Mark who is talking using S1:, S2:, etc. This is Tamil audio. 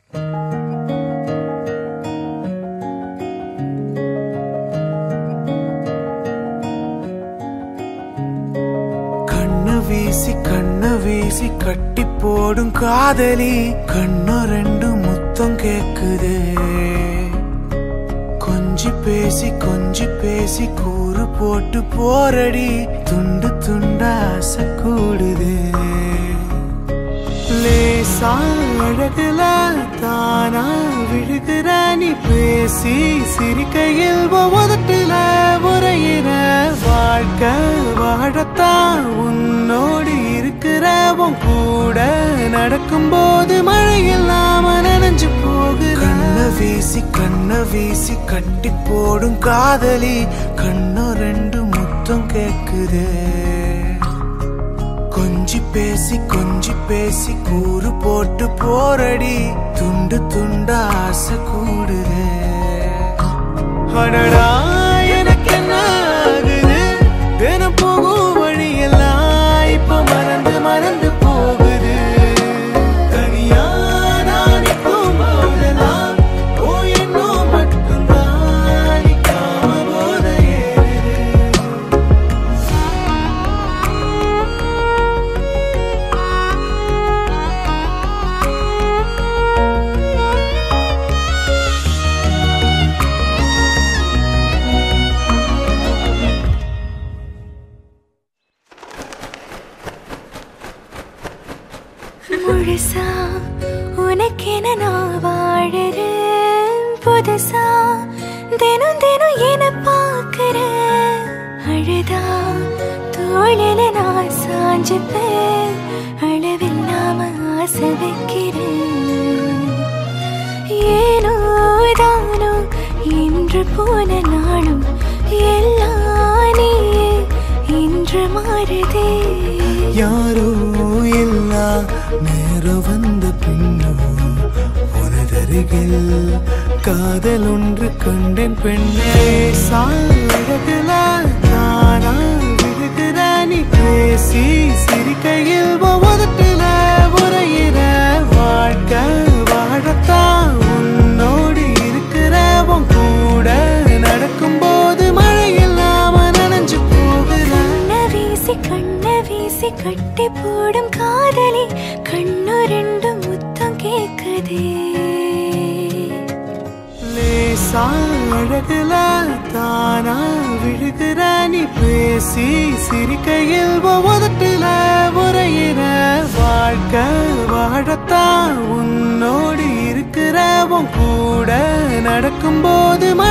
S1: கண்ண வீசி கண்ண வீசி கட்டி போடும் காதலி கண்ணு ரெண்டு முத்தம் கேக்குதே கொஞ்சி பேசி கொஞ்சி பேசி கூறு போட்டு போரடி துண்டு துண்டா ஆசை கூடுதே லேசா அழகுல தானா விழுகிற நீ பேசி சிரிக்கையில் உதட்டுல உரையிற வாழ்க்கை வாழத்தான் உன்னோடு இருக்கிற உன் கூட நடக்கும்போது மழை இல்லாம நனைஞ்சு போகுற கண்ண வீசி கண்ண வீசி கட்டி போடும் காதலி கண்ணு ரெண்டு முத்தம் கேக்குதே கொஞ்சி பேசி கொஞ்சி பேசி கூறு போட்டு போரடி துண்டு துண்டா ஆசை கூடுதே அடடா எனக்கு என்ன ஆகுது தினம் போகும் வழியெல்லாம் இப்ப மறந்து மறந்து போகுது தனியா நான் நிற்கும் போதெல்லாம் ஓ என்னோ மட்டும்தான் நிக்காம போத ஏறுது
S2: முழுசா உனக்கென நான் வாழறேன் புதுசா தினம் தினம் என பார்க்கிறேன் அழுதா தோழில நான் சாஞ்சுப்பேன் அளவில்லாம ஆசை வைக்கிறேன் ஏனோ தானோ இன்று போன நாளும் எல்லாம் நீயே இன்று மாறுதே
S1: யாரோ இல்ல நேரம் வந்த பின்னோ உனதருகில் காதல் ஒன்று கண்டேன் பெண்ணே சாழகுல நானா விழுகிற நீ பேசி சிரிக்கையில் உதட்டுல உரையிற வாழ்க்கை வாழத்தான் உன்னோடு இருக்கிற உன் கூட நடக்கும்போது மழை இல்லாம நனைஞ்சு போகிற
S2: கண்ண வீசி கண்ண வீசி கட்டி போடும் காதலி கண்ணு ரெண்டு முத்தம் கேக்குதே
S1: லேசா அழகுல தானா விழுகிற நீ பேசி சிரிக்கையில் உதட்டுல உரையிற வாழ்க்கை வாழத்தான் உன்னோடு இருக்கிற உன் கூட நடக்கும்போது